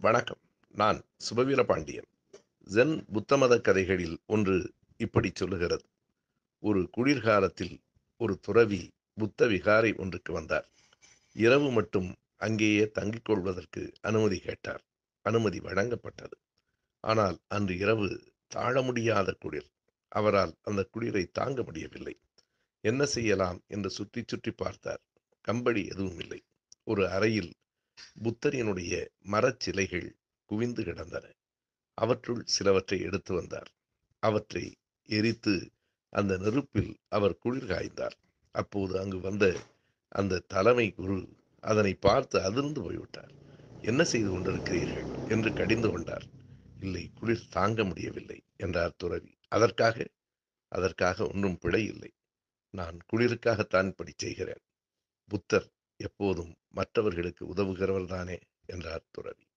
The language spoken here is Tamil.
வணக்கம் நான் சுபவீர பாண்டியன் ஜென் புத்தமத கதைகளில் ஒன்று இப்படி சொல்லுகிறது ஒரு குளிர்காலத்தில் ஒரு துறவி புத்த விகாரை ஒன்றுக்கு வந்தார் இரவு மட்டும் அங்கேயே தங்கிக் கொள்வதற்கு அனுமதி கேட்டார் அனுமதி வழங்கப்பட்டது ஆனால் அன்று இரவு தாழ முடியாத குளிர் அவரால் அந்த குளிரை தாங்க முடியவில்லை என்ன செய்யலாம் என்று சுற்றி சுற்றி பார்த்தார் கம்பளி எதுவும் இல்லை ஒரு அறையில் புத்தரினுடைய மரச்சிலைகள் குவிந்து கிடந்தன அவற்றுள் சிலவற்றை எடுத்து வந்தார் அவற்றை எரித்து அந்த நெருப்பில் அவர் குளிர் காய்ந்தார் அப்போது அங்கு வந்த அந்த தலைமை குரு அதனை பார்த்து அதிர்ந்து போய்விட்டார் என்ன செய்து கொண்டிருக்கிறீர்கள் என்று கடிந்து கொண்டார் இல்லை குளிர் தாங்க முடியவில்லை என்றார் துறவி அதற்காக அதற்காக ஒன்றும் பிழை இல்லை நான் குளிருக்காகத்தான் இப்படி செய்கிறேன் புத்தர் எப்போதும் மற்றவர்களுக்கு உதவுகிறவர் தானே என்றார் துறவி